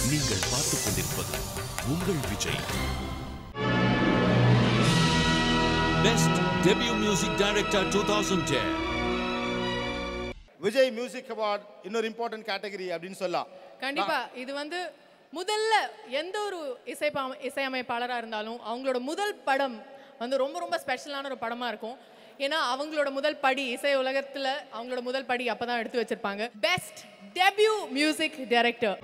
நீங்கள் பார்த்துக் கொண்டிருப்பது உங்கள் Vijay best debut music director two thousand ten Vijay music award இன்னொரு இம்பார்ட்டன்ட் கேட்டகரி அப்படின்னு சொல்லலாம் கண்டிப்பா இது வந்து முதல்ல எந்த ஒரு இசைப்பா இசையமைப்பாளராக இருந்தாலும் அவங்களோட முதல் படம் வந்து ரொம்ப ரொம்ப ஸ்பெஷலான ஒரு படமா இருக்கும் ஏன்னா அவங்களோட முதல் படி இசை உலகத்துல அவங்களோட முதல் படி அப்பதான் எடுத்து வச்சிருப்பாங்க best debut music director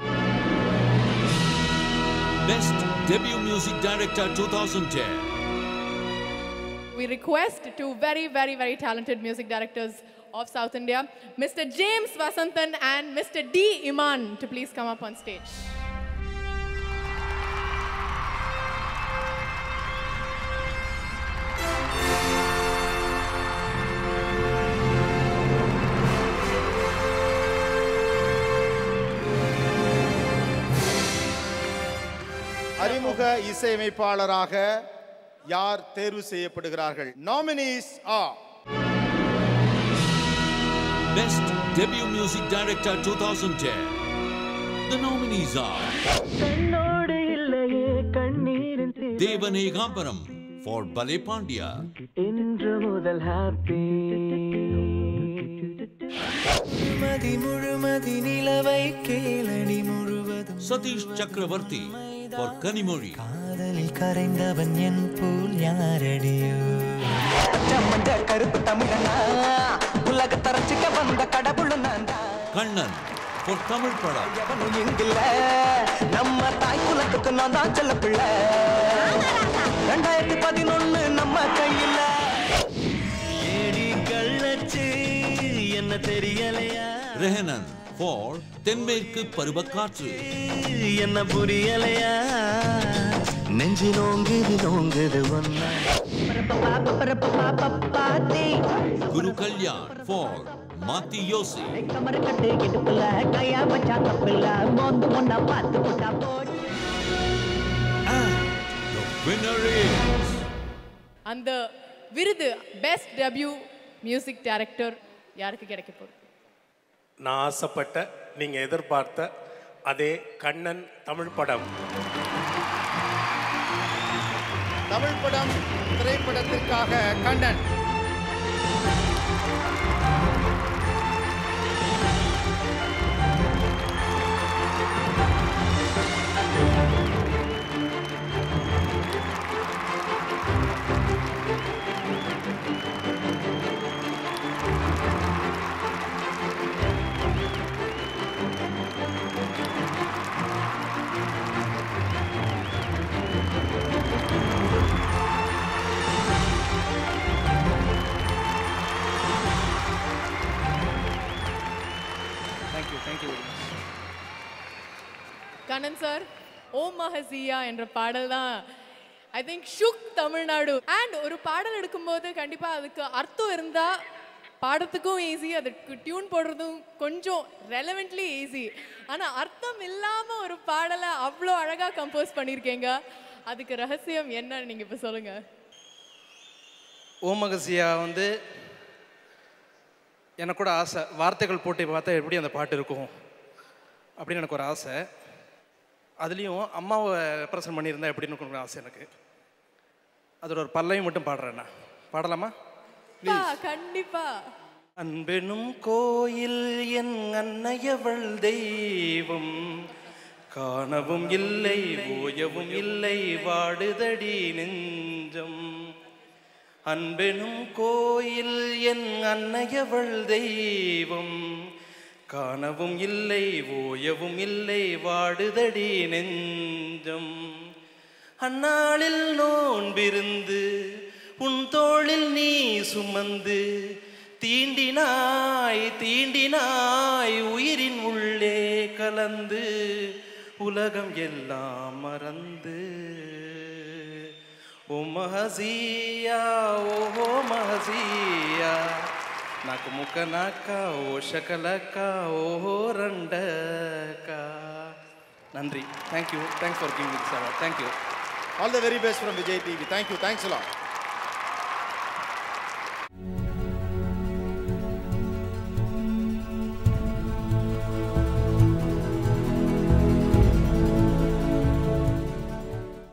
best debut music director two thousand ten we request two very, very, very talented music directors of South India, Mr. James Vasantan and Mr. D. Iman, to please come up on stage. அறிமுக இசையமைப்பாளராக யார் தேர்வு செய்யப்படுகிறார்கள் nominees ஆ Best Debut Music Director 2010. The nominees are கண்ணோடு இல்லையே கண்ணீரின் தீ- Devanegamaram for Bale Pandya, இன்று முதல் ஹாப்பி மதி முழுமதி நிலவை கேளடி முழுவதும் Satish Chakravarti for Kanimori, காதலில் கரைந்தவன் என் போல் யாரடியோ மஞ்ச கருப்பு தமிழனா உலக தரச்சிக்க வந்த கடவுள் நான் Kannan for Tamil Pada, எவனும் இங்கில்ல நம்ம தாய் குலத்துக்கு நான் தான் செல்ல பிள்ளை ரெண்டாயிரத்தி பதினொன்னு நம்ம கையில ஏடி கள்ளச்சு என்ன தெரியலையா Rehanan for தென்மேற்கு பருவக்காற்று என்ன புரியலையா நெஞ்சு நோங்குது நோங்குது ஒன்னா குரு கல்யாண் for மாத்தி யோசி கமரக்கட்டு இடுப்புல கையா வச்சா தப்பில்ல மோந்து ஒன்னா பார்த்து புட்டா போச்சு The winner is அந்த விருது பெஸ்ட் டெபியூ மியூசிக் டைரக்டர் யாருக்கு கிடைக்க போகுது நான் ஆசைப்பட்ட நீங்க எதிர்பார்த்த அதே கண்ணன் தமிழ் படம் தமிழ் படம் திரைப்படத்திற்காக கண்ணன் கண்ணன் சார் ஓ மஹசியா என்ற பாடல் தான் ஐ திங்க் ஷுக் தமிழ்நாடு அண்ட் ஒரு பாடல் எடுக்கும்போது கண்டிப்பாக அதுக்கு அர்த்தம் இருந்தால் பாடுறதுக்கும் ஈஸி அதுக்கு டியூன் போடுறதும் கொஞ்சம் ரெலவெண்ட்லி ஈஸி ஆனால் அர்த்தம் இல்லாமல் ஒரு பாடலை அவ்வளோ அழகாக கம்போஸ் பண்ணியிருக்கீங்க அதுக்கு ரகசியம் என்னன்னு நீங்கள் இப்போ சொல்லுங்கள் ஓமகசியா வந்து எனக்கு கூட ஆசை வார்த்தைகள் போட்டி பார்த்தா எப்படி அந்த பாட்டு இருக்கும் அப்படின்னு எனக்கு ஒரு ஆசை அதுலேயும் அம்மாவை ரெப்ரசன்ட் பண்ணியிருந்தா எப்படின்னு எனக்கு ஒரு ஆசை எனக்கு அதோட ஒரு பல்லையும் மட்டும் பாடுறேன் நான் பாடலாமா கண்டிப்பா அன்பெனும் கோயில் என் அன்னையவள் தெய்வம் காணவும் இல்லை ஓயவும் இல்லை வாடுதடி நெஞ்சம் அன்பெனும் கோயில் என் அன்னையவள் தெய்வம் காணவும் இல்லை ஓயவும் இல்லை வாடுதடி நெஞ்சம் அந்நாளில் நோன்பிருந்து உன் தோளில் நீ சுமந்து தீண்டினாய் தீண்டினாய் உயிரின் உள்ளே கலந்து உலகம் எல்லாம் மறந்து ఓ మహజీయా ఓహో మహజీయా నాకు ముక్క నాక ఓ శకలక ఓహో రండక நன்றி thank you thanks for giving this award thank you all the very best from Vijay TV thank you thanks எல்லாம்